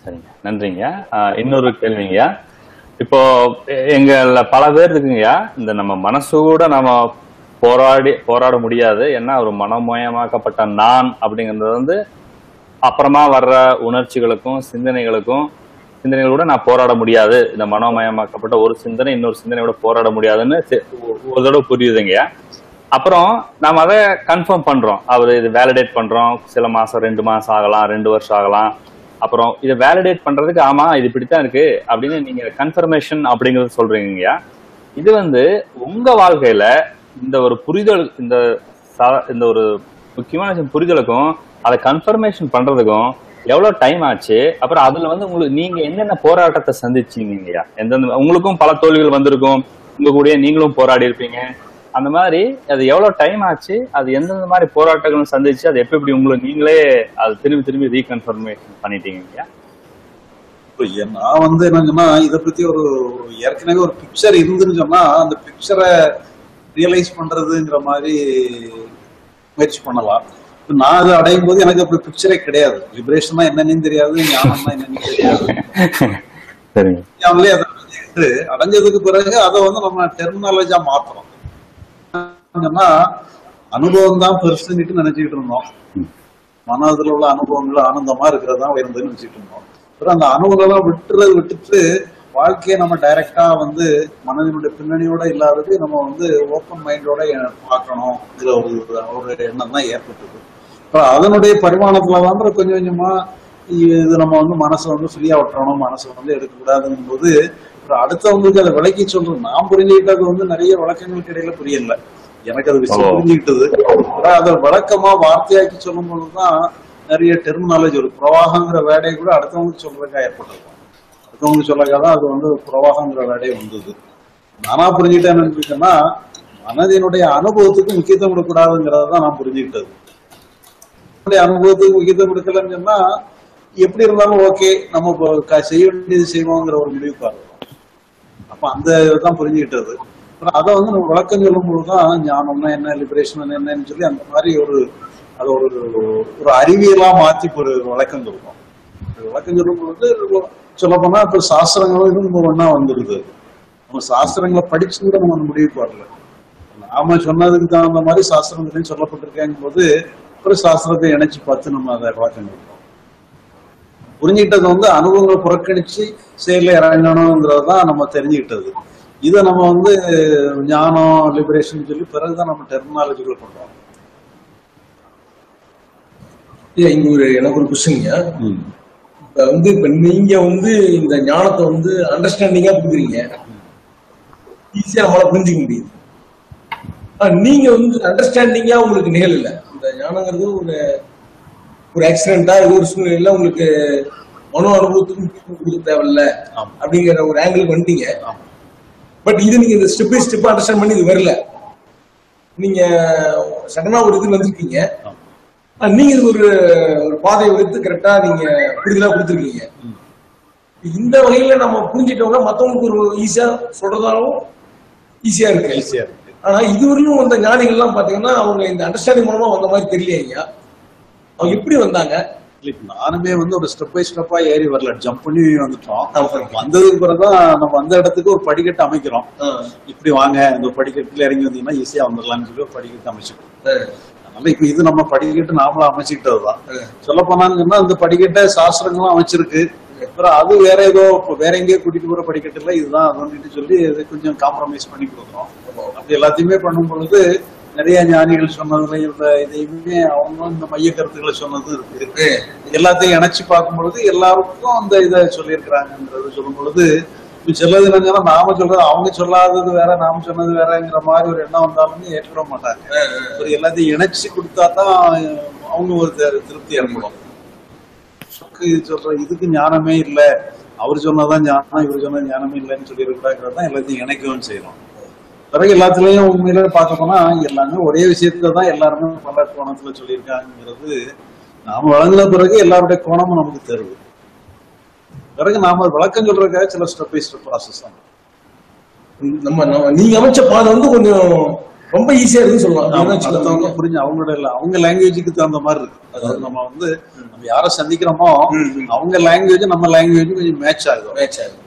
சரிங்க நன்றிங்க ஆஹ் இன்னொரு கேள்விங்கய்யா இப்போ எ- எங்கள்ல பல பேர் இருக்குங்கய்யா இந்த நம்ம மனசோட நம்ம போராடி போராட முடியாது ஏன்னா ஒரு மனமயமாக்கப்பட்ட நான் அப்படிங்கிறது வந்து அப்புறமா வர்ற உணர்ச்சிகளுக்கும் சிந்தனைகளுக்கும் சிந்தனைகளோட நான் போராட முடியாது இந்த மனோமயமாக்கப்பட்ட ஒரு சிந்தனை இன்னொரு சிந்தனையோட போராட முடியாதுன்னு தெ- ஒ- ஒரு தடவை புரியுதுங்கய்யா அப்புறம் நாம அதை கன்ஃபார்ம் பண்றோம் அவர் இது வேலிடேட் பண்றோம் சில மாசம் ரெண்டு மாசம் ஆகலாம் ரெண்டு வருஷம் ஆகலாம் அப்புறம் இதை வேலிடேட் பண்றதுக்கு ஆமா இது இப்படித்தான் இருக்கு அப்படின்னு நீங்க கன்ஃபர்மேஷன் அப்படிங்கறது சொல்றீங்கய்யா இது வந்து உங்க வாழ்க்கையில இந்த ஒரு புரிதல் இந்த சா- இந்த ஒரு முக்கியமான விஷயம் புரிதலுக்கும் அதை கன்ஃபர்மேஷன் பண்றதுக்கும் எவ்வளவு டைம் ஆச்சு அப்புறம் அதுல வந்து உங்களுக்கு நீங்க என்னென்ன போராட்டத்தை சந்திச்சீங்கய்யா எந்தெந்த உங்களுக்கும் பல தோல்விகள் வந்திருக்கும் உங்க கூடயே நீங்களும் போராடி இருப்பீங்க அந்த மாதிரி அது எவ்வளவு டைம் ஆச்சு அது எந்தெந்த மாதிரி போராட்டங்களும் சந்திச்சு அது எப்படி எப்படி உங்களை நீங்களே அது திரும்பி திரும்பி ரீகன்ஃபர்மேஷன் பண்ணிட்டீங்கய்யா இப்போ என் நான் வந்து என்னங்கன்னா இதை பத்தி ஒரு ஒரு ஏற்கனவே ஒரு பிக்சர் இருந்துன்னு சொன்னா அந்த பிக்சரை ரியலைஸ் பண்றதுங்கிற மாதிரி முயற்சி பண்ணலாம் இப்ப நான் அதை அடையும் போது எனக்கு அப்படி பிக்சரே கிடையாது லிபரேஷனா என்னன்னு தெரியாது ஞானம்னா என்னன்னு தெரியாது சரிங்க அவங்களே அதை அடைஞ்சுக்கிட்டு அடைஞ்சதுக்கு பிறகு அதை வந்து நம்ம டெர்மினாலஜா மாத்துறோம் சொன்னா அனுபவம் தான் பெருசுன்னுட்டு நினைச்சுக்கிட்டு இருந்தோம் மனதுல உள்ள அனுபவங்கள் ஆனந்தமா இருக்கிறதா உயர்ந்துன்னு நினைச்சிட்டு இருந்தோம் அப்புறம் அந்த அனுபவங்களை விட்டுறது விட்டுட்டு வாழ்க்கையை நம்ம டைரக்டா வந்து மனதினுடைய பின்னணியோட இல்லாதது நம்ம வந்து ஓப்பன் மைண்டோட பார்க்கணும் இதுல ஒரு ஒரு எண்ணம் தான் ஏற்பட்டது அப்புறம் அதனுடைய பரிமாணத்துல தான் அப்புறம் கொஞ்சம் கொஞ்சமா இது நம்ம வந்து மனசை வந்து ஃப்ரீயா விட்டுறணும் மனசை வந்து எடுக்கக்கூடாதுங்கும் போது அப்புறம் அடுத்தவங்களுக்கு அதை விளக்கி சொல்றோம் நான் புரிஞ்சுக்கிட்டது வந்து நிறைய விளக்கங்களுக்கு இடையில புரியல எனக்கு அது விஷயம் ஓ. புரிஞ்சுக்கிட்டது அப்புறம் அதை விளக்கமா வார்த்தையாக்கி சொல்லும் பொழுதுதான் நிறைய டெர்மினாலஜி ஒரு பிரவாகங்கிற வேடையை கூட அடுத்தவங்களுக்கு சொல்றதுக்காக ஏற்பட்டிருக்கும் அடுத்தவங்களுக்கு சொல்லக்காக தான் அது வந்து பிரவாகங்கிற வேடையை வந்தது நானா புரிஞ்சுக்கிட்டேன் நினைச்சுக்கேன்னா மனதினுடைய அனுபவத்துக்கு முக்கியத்துவம் கொடுக்கூடாதுங்கிறத தான் நான் புரிஞ்சுக்கிட்டது என்னுடைய அனுபவத்துக்கு முக்கியத்துவம் கொடுக்கலன்னு சொன்னா எப்படி இருந்தாலும் ஓகே நம்ம இப்போ க- செய்ய வேண்டியது செய்வோங்கிற ஒரு முடிவுக்கு வரும் அப்ப அந்த இதுதான் புரிஞ்சுக்கிட்டது அப்புறம் அதை வந்து நம்ம விளக்கம் சொல்லும் போதுதான் ஞானம்னா என்ன லிபரேஷன் என்னன்னு சொல்லி அந்த மாதிரி ஒரு அது ஒரு ஒரு அறிவியலா மாத்தி ஒரு விளக்கம் சொல்லுவோம் விளக்கம் சொல்லும் பொழுது சொல்ல போனா இப்ப சாஸ்திரங்களும் இது நம்ம ஒண்ணா வந்துருது நம்ம சாஸ்திரங்களை படிச்சு கூட நம்ம அந்த முடிவுக்கு வரல நாம சொன்னதுக்கு தகுந்த மாதிரி சாஸ்திரங்களையும் சொல்லப்பட்டிருக்கேங்கும் போது அப்புறம் சாஸ்திரத்தை இணைச்சு பார்த்து நம்ம அதை விளக்கம் சொல்றோம் புரிஞ்சுக்கிட்டது வந்து அனுபவங்களை புறக்கணிச்சு செயல இறங்கணுங்கிறது தான் நம்ம தெரிஞ்சுக்கிட்டது இதை நம்ம வந்து ஞானம் லிபரேஷன் சொல்லி பிறகுதான் நம்ம டெர்மினாலஜிகள் பண்றோம் ஐயா, இங்க ஒரு எனக்கு ஒரு கொஸ்டின்ங்க இப்ப வந்து இப்ப நீங்க வந்து இந்த ஞானத்தை வந்து அண்டர்ஸ்டாண்டிங்கா புரிஞ்சுறீங்க ஈஸியா நம்மளால புரிஞ்சுக்க முடியுது ஆனா நீங்க வந்து அண்டர்ஸ்டாண்டிங்கா உங்களுக்கு நிகழல இந்த ஞானங்கிறது ஒரு ஒரு ஆக்சிடென்டா ஏதோ ஒரு சூழ்நிலையில உங்களுக்கு மனோ அனுபவத்துக்கு முக்கியத்துவம் கொடுக்க தேவையில்ல ஆமா. அப்படிங்கிற ஒரு ஆங்கிள் வந்துட்டீங்க பட் இது நீங்க இந்த ஸ்டெப் பை ஸ்டெப் அண்டர்ஸ்டாண்ட் பண்ணி இது வரல நீங்க சடனா ஒரு இது வந்திருக்கீங்க ஆனா, நீங்க இது ஒரு ஒரு பாதையை எடுத்து கரெக்டா நீங்க புரிதலா கொடுத்துருக்கீங்க இந்த வகையில நம்ம புரிஞ்சிட்டோம்னா மத்தவங்களுக்கு ஒரு ஈஸியா சொல்றதாலும் ஈஸியா இருக்கு ஈஸியா இருக்கு ஆனா இதுவரையும் வந்த ஞானிகள் எல்லாம் பாத்தீங்கன்னா அவங்க இந்த அண்டர்ஸ்டாண்டிங் மூலமா வந்த மாதிரி தெரியலையா அவங்க எப்படி வந்தாங்க இல்ல, இப்ப நானுமே வந்து ஒரு ஸ்டெப் பை ஸ்டெப்பா ஏறி வரல ஜம்ப் பண்ணி வந்துட்டோம் ஆமா. வந்ததுக்கு பிறகுதான் நம்ம வந்த இடத்துக்கு ஒரு படிக்கட்டு அமைக்கிறோம் ஆ, இப்படி வாங்க இந்த படிக்கட்டுல இறங்கி வந்தீங்கன்னா ஈஸியா வந்துடலாம்னு சொல்லி ஒரு படிக்கட்டு அமைச்சிட்டோம் ஆ, அதனால இப்ப இது நம்ம படிக்கட்டு நாமளா அமைச்சுக்கிட்டதுதான் ஆ. சொல்ல போனாங்கன்னா இந்த படிக்கட்டை சாஸ்திரங்களும் அமைச்சிருக்கு அப்புறம் அது வேற ஏதோ இப்ப வேற எங்கேயோ கூட்டிட்டு போற படிக்கட்டு இல்ல இதுதான் அதுன்னு சொல்லி இதை கொஞ்சம் காம்ப்ரமைஸ் பண்ணி கொடுக்குறோம் அப்படி எல்லாத்தையுமே பண்ணும் பொழுது நிறைய ஞானிகள் சொன்னதுல இந்த இதையுமே அவங்களும் இந்த மைய கருத்துக்களை சொன்னது இருக்கு எல்லாத்தையும் இணைச்சு பார்க்கும் பொழுது எல்லாருக்கும் அந்த இதை சொல்லியிருக்கிறாங்கன்றது சொல்லும் பொழுது இப்ப சிலது என்னங்கன்னா நாம சொல்றது அவங்க சொல்லாதது வேற நாம சொன்னது வேறங்கிற மாதிரி ஒரு எண்ணம் வந்தாலுமே ஏற்றுக்க மாட்டாங்க ஒரு எல்லாத்தையும் இணைச்சு கொடுத்தா தான் அவங்க ஒரு தி- திருப்தி ஏற்படும் இது சொல்ற இதுக்கு ஞானமே இல்ல அவர் சொன்னதான் ஞானம் இவர் சொன்னது ஞானமே இல்லைன்னு சொல்லியிருக்கிறாங்கிறது தான் எல்லாத்தையும் இணைக்கவும் செய்யறோம் பிறகு எல்லாத்துலயும் உண்மையில பார்க்க போனா எல்லாமே ஒரே விஷயத்துல தான் எல்லாருமே பல கோணத்துல சொல்லியிருக்காங்கிறது நாம வழங்கின பிறகு எல்லாருடைய கோணமும் நமக்கு தருது பிறகு நாம விளக்கம் சொல்றதுக்காக சில ஸ்டெப் பை ஸ்டெப் ப்ராசஸ் தான் நம்ம நம்ம- நீங்க அமைச்ச பாதை வந்து கொஞ்சம் ரொம்ப ஈஸியா இருக்குன்னு சொல்லலாம் ஆமா, என்ன அடுத்தவங்க வச்சுக்கோங்க. புரிஞ்சு அவங்களோட இல்ல அவங்க லாங்குவேஜுக்கு தகுந்த மாதிரி இருக்கு அதாவது நம்ம வந்து நம்ம யாரை சந்திக்கிறோமோ ம், ம். அவங்க லாங்குவேஜ் நம்ம லாங்குவேஜ் கொஞ்சம் மேட்ச் ஆகும் Match ஆகும்.